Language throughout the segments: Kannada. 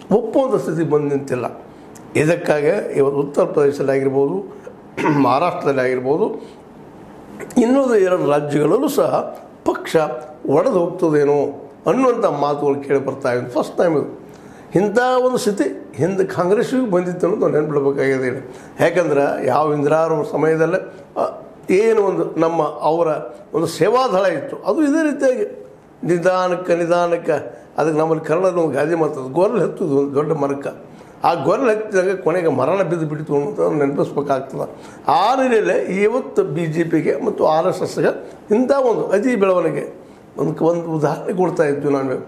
ಒಪ್ಪುವಂಥ ಸ್ಥಿತಿ ಬಂದು ನಿಂತಿಲ್ಲ ಇದಕ್ಕಾಗಿ ಇವತ್ತು ಉತ್ತರ ಪ್ರದೇಶದಲ್ಲಿ ಆಗಿರ್ಬೋದು ಮಹಾರಾಷ್ಟ್ರದಲ್ಲಿ ಆಗಿರ್ಬೋದು ಇನ್ನೊಂದು ಎರಡು ರಾಜ್ಯಗಳಲ್ಲೂ ಸಹ ಪಕ್ಷ ಒಡೆದು ಹೋಗ್ತದೇನೋ ಅನ್ನುವಂಥ ಮಾತುಗಳು ಕೇಳಿ ಬರ್ತಾ ಇವೆ ಫಸ್ಟ್ ಟೈಮ್ ಇದು ಇಂಥ ಒಂದು ಸ್ಥಿತಿ ಹಿಂದೆ ಕಾಂಗ್ರೆಸ್ಸಿಗೂ ಬಂದಿತ್ತು ಅನ್ನೋದು ನಾವು ನೆನ್ಪಿಡ್ಬೇಕಾಗಿದೆ ಹೇಳಿ ಯಾಕಂದ್ರೆ ಯಾವ ಇಂದಿರಾರ ಸಮಯದಲ್ಲೇ ಆ, ಏನು ಒಂದು ನಮ್ಮ ಅವರ ಒಂದು ಸೇವಾದಳ ಇತ್ತು ಅದು ಇದೇ ರೀತಿಯಾಗಿ ನಿಧಾನಕ್ಕೆ ನಿಧಾನಕ್ಕೆ ಅದಕ್ಕೆ ನಮ್ಮಲ್ಲಿ ಕನ್ನಡದ ಒಂದು ಗಾದೆ ಮಾತದು ಗೋರಲು ಹತ್ತುದು ಒಂದು ದೊಡ್ಡ ಮರಕ್ಕೆ ಆ ಗೊರಲು ಹತ್ತಿದಾಗ ಕೊನೆಗೆ ಮರಣ ಬಿದ್ದು ಬಿಡ್ತು ಅನ್ನೋದು ನೆನಪಿಸ್ಬೇಕಾಗ್ತದೆ ಆ ನಿಟ್ಟಿನಲ್ಲಿ ಇವತ್ತು ಬಿ ಜೆ ಪಿಗೆ ಮತ್ತು ಆರ್ ಎಸ್ ಎಸ್ಗೆ ಇಂಥ ಒಂದು ಅತಿ ಬೆಳವಣಿಗೆ ಒಂದು ಒಂದು ಉದಾಹರಣೆ ಕೊಡ್ತಾ ಇದ್ವಿ ನಾನು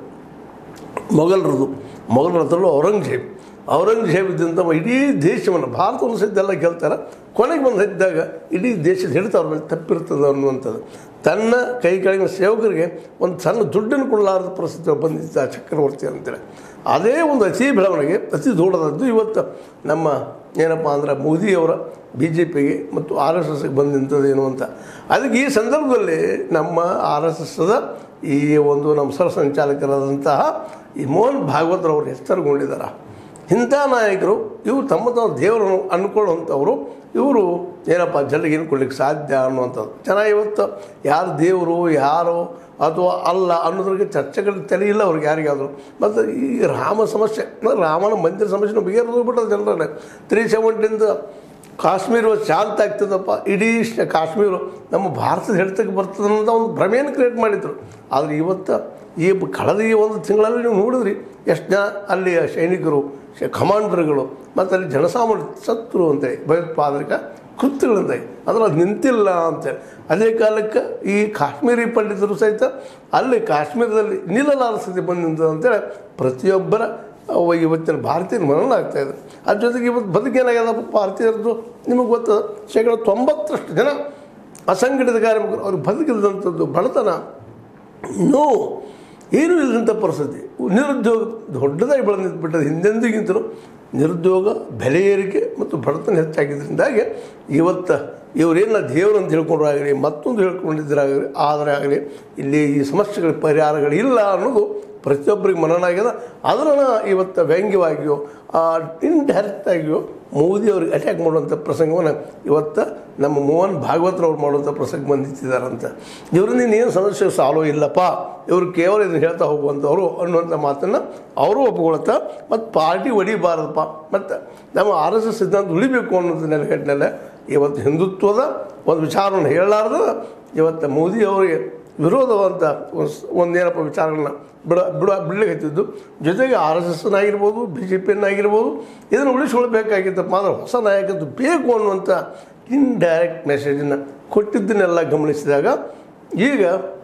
ಮೊಘಲರದು ಮೊಘಲರ ಹತ್ರಲ್ಲೂ ಔರಂಗಜೇಬ್ ಔರಂಗಜೇಬ್ ಇದ್ದಂಥ ಇಡೀ ದೇಶವನ್ನು ಭಾರತವನ್ನು ಸಹಿತ ಎಲ್ಲ ಗೆಲ್ತಾರೆ ಕೊನೆಗೆ ಬಂದು ಹತ್ತಿದಾಗ ಇಡೀ ದೇಶದ ಹಿಡಿತ ಅವ್ರ ಮೇಲೆ ತಪ್ಪಿರ್ತದೆ ಅನ್ನುವಂಥದ್ದು ತನ್ನ ಕೈ ಕೆಳಗಿನ ಸೇವಕರಿಗೆ ಒಂದು ಸಣ್ಣ ದುಡ್ಡನ್ನು ಕೊಡಲಾರದ ಪರಿಸ್ಥಿತಿ ಬಂದಿದ್ದ ಚಕ್ರವರ್ತಿ ಅಂತೇಳಿ ಅದೇ ಒಂದು ಅತಿ ಬೆಳವಣಿಗೆ ಅತಿ ದೊಡ್ಡದದ್ದು ಇವತ್ತು ನಮ್ಮ ಏನಪ್ಪ ಅಂದ್ರೆ ಮೋದಿಯವರ ಬಿ ಜೆ ಪಿಗೆ ಮತ್ತು ಆರ್ ಎಸ್ ಎಸ್ಗೆ ಬಂದು ನಿಂತದೇನು ಅಂತ ಅದಕ್ಕೆ ಈ ಸಂದರ್ಭದಲ್ಲಿ ನಮ್ಮ ಆರ್ ಎಸ್ ಎಸ್ದ ಈ ಒಂದು ನಮ್ಮ ಸರ ಸಂಚಾಲಕರಾದಂತಹ ಈ ಮೋಹನ್ ಭಾಗವತರವರು ಎಚ್ಚರಗೊಂಡಿದ್ದಾರೆ ಇಂಥ ನಾಯಕರು ಇವರು ತಮ್ಮ ತಮ್ಮ ದೇವರನ್ನು ಅಂದ್ಕೊಳ್ಳುವಂಥವ್ರು ಇವರು ಏನಪ್ಪ ಜನರಿಗೆ ಏನು ಕೊಡ್ಲಿಕ್ಕೆ ಸಾಧ್ಯ ಅನ್ನುವಂಥದ್ದು ಜನ ಇವತ್ತು ಯಾರು ದೇವರು ಯಾರು ಅಥವಾ ಅಲ್ಲ ಅನ್ನೋದ್ರಿಗೆ ಚರ್ಚೆಗಳು ತಲೆಯಿಲ್ಲ ಅವ್ರಿಗೆ ಯಾರಿಗಾದರೂ ಮತ್ತು ಈ ರಾಮ ಸಮಸ್ಯೆ ಅಂದ್ರೆ ರಾಮನ ಮಂದಿರ ಸಮಸ್ಯೆನೂ ಬಗೆಹರಿದ್ಬಿಟ್ಟದ ಜನರಲ್ಲೇ ತ್ರೀ ಸೆವೆಂಟಿಂದ ಕಾಶ್ಮೀರ ಶಾಂತ ಆಗ್ತದಪ್ಪ ಇಡೀ ಶ- ಕಾಶ್ಮೀರ ನಮ್ಮ ಭಾರತದ ಹಿಡಿತಕ್ಕೆ ಬರ್ತದೆ ಅನ್ನೋದು ಒಂದು ಭ್ರಮೆಯನ್ನು ಕ್ರಿಯೇಟ್ ಮಾಡಿದ್ರು ಆದರೆ ಇವತ್ತು ಈ ಬ- ಕಳೆದ ಈ ಒಂದು ತಿಂಗಳಲ್ಲಿ ನೀವು ನೋಡಿದ್ರಿ ಎಷ್ಟು ಜನ ಅಲ್ಲಿಯ ಸೈನಿಕರು ಶ- ಕಮಾಂಡರ್ಗಳು ಮತ್ತು ಅಲ್ಲಿ ಜನಸಾಮಾನ್ಯ ಸತ್ರು ಅಂತೇಳಿ ಭಯೋತ್ಪಾದಕ ಕೃತ್ಯಗಳಂತೇಳಿ ಅಂದ್ರೆ ಅದು ನಿಂತಿಲ್ಲ ಅಂತೇಳಿ ಅದೇ ಕಾಲಕ್ಕೆ ಈ ಕಾಶ್ಮೀರಿ ಪಂಡಿತರು ಸಹಿತ ಅಲ್ಲಿ ಕಾಶ್ಮೀರದಲ್ಲಿ ನಿಲ್ಲಲಾರ ಸ್ಥಿತಿ ಬಂದು ನಿಂತದೆ ಅಂತೇಳಿ ಪ್ರತಿಯೊಬ್ಬರ ಅವ ಇವತ್ತಿನ ಭಾರತೀಯರ ಮರಣ ಆಗ್ತಾ ಇದೆ ಅದ್ರ ಜೊತೆಗೆ ಇವತ್ತು ಬದುಕೇನಾಗ್ಯದಪ್ಪ ಭಾರತೀಯರದ್ದು ನಿಮಗೆ ಗೊತ್ತದ ಶೇಕಡ ತೊಂಬತ್ತರಷ್ಟು ಜನ ಅಸಂಘಟಿತ ಕಾರ್ಮಿಕರು ಅವ್ರಿಗೆ ಬದುಕಿಲ್ಲದಂಥದ್ದು ಬಡತನ ನೋ ಏನೂ ಇಲ್ಲದಂಥ ಪರಿಸ್ಥಿತಿ ನಿರುದ್ಯೋಗ ದೊಡ್ಡದಾಗಿ ಬೆಳೆದು ಬಿಟ್ಟது ಹಿಂದೆಂದಿಗಿಂತಲೂ ನಿರುದ್ಯೋಗ ಬೆಲೆ ಏರಿಕೆ ಮತ್ತು ಬಡತನ ಹೆಚ್ಚಾಗಿದ್ದರಿಂದಾಗಿ ಇವತ್ತು ಇವರೇನ ದೇವರು ಅಂತ ಹೇಳ್ಕೊಂಡ್ರಾಗಲಿ ಮತ್ತೊಂದು ಹೇಳ್ಕೊಂಡಿದ್ದರಾಗಲಿ ಆದರೆ ಆಗಲಿ ಇಲ್ಲಿ ಈ ಸಮಸ್ಯೆಗಳ ಪರಿಹಾರಗಳಿಲ್ಲ ಅನ್ನೋದು ಪ್ರತಿಯೊಬ್ಬರಿಗೆ ಮನನ ಆಗ್ಯದ ಅದನ್ನು ಇವತ್ತು ವ್ಯಂಗ್ಯವಾಗಿಯೋ ಇಂಡೈರೆಕ್ಟ್ ಆಗಿಯೋ ಮೋದಿ ಅವ್ರಿಗೆ ಅಟ್ಯಾಕ್ ಮಾಡುವಂಥ ಪ್ರಸಂಗವನ್ನು ಇವತ್ತು ನಮ್ಮ ಮೋಹನ್ ಭಾಗವತ್ರವ್ರು ಮಾಡುವಂಥ ಪ್ರಸಂಗ ಬಂದಿದ್ದಾರಂತ ಇವರಿಂದ ಇನ್ನೇನು ಸಮಸ್ಯೆ ಸಾಲ್ವ್ ಇಲ್ಲಪ್ಪ ಇವರು ಕೇವಲ ಇದನ್ನು ಹೇಳ್ತಾ ಹೋಗುವಂಥವ್ರು ಅನ್ನುವಂಥ ಮಾತನ್ನು ಅವರು ಒಪ್ಕೊಳ್ತಾ ಮತ್ತು ಪಾರ್ಟಿ ಹೊಡಿಬಾರದಪ್ಪ ಮತ್ತು ನಮ್ಮ ಆರ್ ಎಸ್ ಎಸ್ ಸಿದ್ಧಾಂತ ಉಳಿಬೇಕು ಅನ್ನೋದು ನೆಲೆಗಟ್ಟಿನಲ್ಲೇ ಇವತ್ತು ಹಿಂದುತ್ವದ ಒಂದು ವಿಚಾರವನ್ನು ಹೇಳಲಾರ್ದ ಇವತ್ತು ಮೋದಿ ಅವರಿಗೆ ವಿರೋಧವಂತ ಒಂದು ಒಂದೇನಪ್ಪ ವಿಚಾರಗಳನ್ನ ಬಿಡ ಬಿಡ ಬಿಡ್ಲಿಕ್ಕೆ ಹತ್ತಿದ್ದು ಜೊತೆಗೆ ಆರ್ ಎಸ್ ಎಸ್ನಾಗಿರ್ಬೋದು ಬಿ ಜೆ ಪಿಯನ್ನಾಗಿರ್ಬೋದು ಇದನ್ನು ಉಳಿಸ್ಕೊಳ್ಬೇಕಾಗಿತ್ತಪ್ಪ ಅಂದ್ರೆ ಹೊಸ ನಾಯಕತ್ವ ಬೇಕು ಅನ್ನುವಂಥ ಇಂಡೈರೆಕ್ಟ್ ಮೆಸೇಜನ್ನು ಕೊಟ್ಟಿದ್ದನ್ನೆಲ್ಲ ಗಮನಿಸಿದಾಗ ಈಗ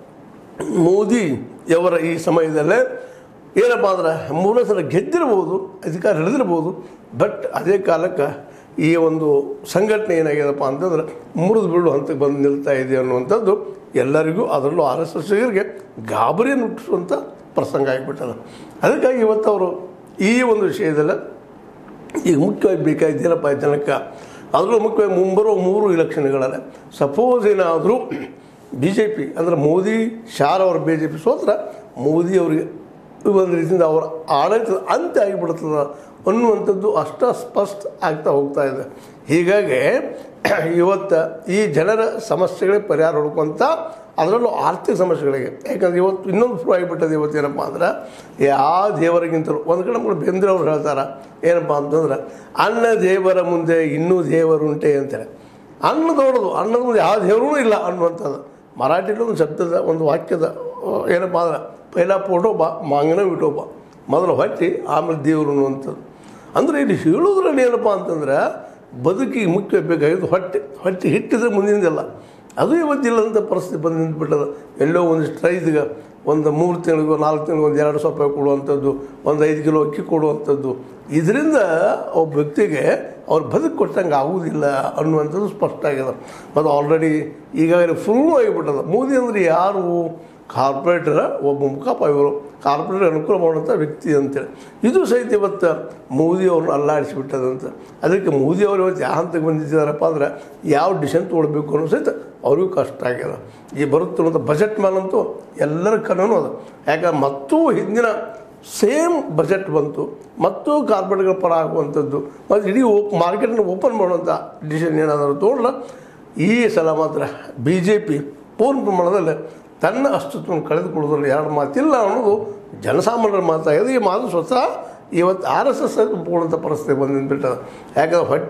ಮೋದಿಯವರ ಈ ಸಮಯದಲ್ಲೇ ಏನಪ್ಪ ಅಂದ್ರೆ ಮೂರನೇ ಸಲ ಗೆದ್ದಿರ್ಬೋದು ಅಧಿಕಾರ ಹಿಡಿದಿರ್ಬೋದು ಬಟ್ ಅದೇ ಕಾಲಕ್ಕೆ ಈ ಒಂದು ಸಂಘಟನೆ ಏನಾಗ್ಯದಪ್ಪ ಅಂತಂದ್ರೆ ಮುರಿದು ಬೀಳು ಹಂತಕ್ಕೆ ಬಂದು ನಿಲ್ತಾ ಇದೆ ಅನ್ನುವಂಥದ್ದು ಎಲ್ಲರಿಗೂ ಅದರಲ್ಲೂ ಆರ್ ಎಸ್ ಎಸ್ಗೆ ಗಾಬರಿಯನ್ನು ಹುಟ್ಟಿಸುವಂಥ ಪ್ರಸಂಗ ಆಗಿಬಿಟ್ಟದ ಅದಕ್ಕಾಗಿ ಇವತ್ತು ಅವರು ಈ ಒಂದು ವಿಷಯದಲ್ಲಿ ಈಗ ಮುಖ್ಯವಾಗಿ ಬೇಕಾಗಿದ್ದೇನಪ್ಪ ಜನಕ್ಕೆ ಅದರಲ್ಲೂ ಮುಖ್ಯವಾಗಿ ಮುಂಬರುವ ಮೂರು ಇಲೆಕ್ಷನ್ಗಳಲ್ಲಿ ಸಪೋಸ್ ಏನಾದರೂ ಬಿ ಜೆ ಪಿ ಅಂದರೆ ಮೋದಿ ಶಾರ್ ಅವ್ರ ಬಿ ಜೆ ಪಿ ಸೋತ್ರ ಮೋದಿ ಅವರಿಗೆ ಒಂದು ರೀತಿಯಿಂದ ಅವರ ಆಡಳಿತದ ಅಂತ್ಯ ಆಗಿಬಿಡ್ತದೆ ಅನ್ನುವಂಥದ್ದು ಅಷ್ಟ ಸ್ಪಷ್ಟ ಆಗ್ತಾ ಹೋಗ್ತಾ ಇದೆ ಹೀಗಾಗಿ ಇವತ್ತು ಈ ಜನರ ಸಮಸ್ಯೆಗಳಿಗೆ ಪರಿಹಾರ ಹುಡುಕುವಂಥ ಅದರಲ್ಲೂ ಆರ್ಥಿಕ ಸಮಸ್ಯೆಗಳಿಗೆ ಯಾಕಂದ್ರೆ ಇವತ್ತು ಇನ್ನೊಂದು ಶುರು ಆಗಿಬಿಟ್ಟದೆ ಇವತ್ತು ಏನಪ್ಪ ಅಂದ್ರೆ ಯಾವ ದೇವರಿಗಿಂತಲೂ ಒಂದು ಕಡೆ ನಮ್ಗೆ ಬೇಂದ್ರೆ ಅವ್ರು ಹೇಳ್ತಾರೆ ಏನಪ್ಪ ಅಂತಂದ್ರೆ ಅನ್ನ ದೇವರ ಮುಂದೆ ಇನ್ನೂ ದೇವರುಂಟೆ ಅಂತೇಳಿ ಅನ್ನ ದೊಡ್ಡದು ಅನ್ನದ ಮುಂದೆ ಯಾವ ದೇವರೂ ಇಲ್ಲ ಅನ್ನುವಂಥದ್ದು ಮರಾಠಿಲಿ ಒಂದು ಶಬ್ದದ ಒಂದು ವಾಕ್ಯದ ಆ, ಏನಪ್ಪ ಅಂದ್ರೆ ಪೈಲ ಫೋಟೋಬ ಮಾಂಗನ ವಿಟೋಬ ಮೊದಲು ಹೊಟ್ಟಿ ಆಮೇಲೆ ದೇವರು ಅನ್ನುವಂಥದ್ದು ಅಂದರೆ ಇಲ್ಲಿ ಹೇಳೋದ್ರಲ್ಲಿ ಏನಪ್ಪ ಅಂತಂದ್ರೆ ಬದುಕಿಗೆ ಮುಖ್ಯ ಬೇಕಾಗಿದ್ದು ಹೊಟ್ಟೆ ಹೊಟ್ಟೆ ಹಿಟ್ಟಿದ್ರೆ ಮುಂದಿನದೆಲ್ಲ ಅದು ಇವತ್ತಿಲ್ಲಂಥ ಪರಿಸ್ಥಿತಿ ಬಂದು ನಿಂತ್ಬಿಟ್ಟದ ಎಲ್ಲೋ ಒಂದಿಷ್ಟು ರೈತಿಗೆ ಒಂದು ಮೂರು ತಿಂಗಳಿಗೋ ನಾಲ್ಕು ತಿಂಗಳಿಗೋ ಒಂದು ಎರಡು ಸಾವಿರ ರೂಪಾಯಿ ಕೊಡುವಂಥದ್ದು ಒಂದು ಐದು ಕಿಲೋ ಅಕ್ಕಿ ಕೊಡುವಂಥದ್ದು ಇದರಿಂದ ಒಬ್ಬ ವ್ಯಕ್ತಿಗೆ ಅವ್ರ ಬದುಕು ಕೊಟ್ಟಂಗೆ ಆಗುವುದಿಲ್ಲ ಅನ್ನುವಂಥದ್ದು ಸ್ಪಷ್ಟ ಆಗ್ಯದ ಮತ್ತು ಆಲ್ರೆಡಿ ಈಗಾಗಲೇ ಫುಲ್ಲು ಆಗಿಬಿಟ್ಟದ ಮೋದಿ ಅಂದರೆ ಯಾರು ಕಾರ್ಪೊರೇಟರ ಒಬ್ಬ ಮುಖಪ ಇವರು ಕಾರ್ಪೊರೇಟರ್ ಅನುಕೂಲ ಮಾಡುವಂಥ ವ್ಯಕ್ತಿ ಅಂತೇಳಿ ಇದು ಸಹಿತ ಇವತ್ತು ಮೋದಿ ಅವ್ರನ್ನ ಅಲ್ಲಾಡಿಸಿಬಿಟ್ಟದಂತ ಅದಕ್ಕೆ ಮೋದಿ ಅವರು ಇವತ್ತು ಯಾವ ಹಂತಕ್ಕೆ ಬಂದಿದ್ದಾರಪ್ಪ ಅಂದ್ರೆ ಯಾವ ಡಿಸಿಷನ್ ತೊಗೊಳ್ಬೇಕು ಅನ್ನೋ ಸಹಿತ ಅವ್ರಿಗೂ ಕಷ್ಟ ಆಗ್ಯದ ಈ ಬರುತ್ತಿರುವಂಥ ಬಜೆಟ್ ಮೇಲಂತೂ ಎಲ್ಲರ ಕಣ್ಣೂ ಅದು ಯಾಕಂದ್ರೆ ಮತ್ತೂ ಹಿಂದಿನ ಸೇಮ್ ಬಜೆಟ್ ಬಂತು ಮತ್ತು ಕಾರ್ಪೊರೇಟ್ಗಳ ಪರ ಆಗುವಂಥದ್ದು ಮತ್ತು ಇಡೀ ಓಪ್ ಮಾರ್ಕೆಟನ್ನು ಓಪನ್ ಮಾಡುವಂಥ ಡಿಸಿಷನ್ ಏನಾದರೂ ತೊಗೊಂಡ್ರೆ ಈ ಸಲ ಮಾತ್ರ ಬಿ ಜೆ ಪಿ ಪೂರ್ಣ ಪ್ರಮಾಣದಲ್ಲಿ ತನ್ನ ಅಸ್ತಿತ್ವವನ್ನು ಕಳೆದುಕೊಳ್ಳೋದ್ರಲ್ಲಿ ಎರಡು ಮಾತಿಲ್ಲ ಅನ್ನೋದು ಜನಸಾಮಾನ್ಯರ ಮಾತಾಗಿದೆ ಈ ಮಾತು ಸ್ವತಃ ಇವತ್ತು ಆರ್ ಎಸ್ ಎಸ್ ಒಪ್ಕೊಳ್ಳುವಂಥ ಪರಿಸ್ಥಿತಿ ಬಂದು ನಿಂತ್ಬಿಟ್ಟದ ಯಾಕಂದ್ರೆ ಹೊಟ್ಟೆ